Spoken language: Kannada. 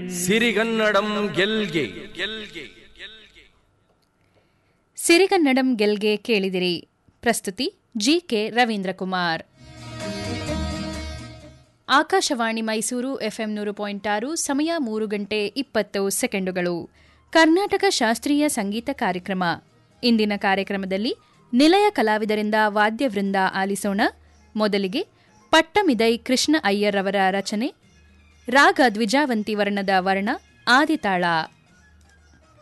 ಸಿರಿಗನ್ನಡಂ ಗೆಲ್ಗೆ ಗೆಲ್ಗೆ ಸಿರಿಗನ್ನಡಂ ಗೆಲ್ಗೆ ಕೇಳಿದಿರಿ ಪ್ರಸ್ತುತಿ G K Ravindra Kumar Akashvani Mysuru FM ನೂರು ಪಾಯಿಂಟ್ ಆರು ಸಮಯ ಮೂರು ಗಂಟೆ ಇಪ್ಪತ್ತು ಸೆಕೆಂಡುಗಳು ಕರ್ನಾಟಕ ಶಾಸ್ತ್ರೀಯ ಸಂಗೀತ ಕಾರ್ಯಕ್ರಮ ಇಂದಿನ ಕಾರ್ಯಕ್ರಮದಲ್ಲಿ ನಿಲಯ ಕಲಾವಿದರಿಂದ ವಾದ್ಯವೃಂದ ಆಲಿಸೋಣ ಮೊದಲಿಗೆ ಪಟ್ಟಮಿದೈ ಕೃಷ್ಣ ಅಯ್ಯರ್ ಅವರ ರಚನೆ ರಾಗ ದ್ವಿಜಾವಂತಿ ವರ್ಣದ ವರ್ಣ ಆದಿತಾಳ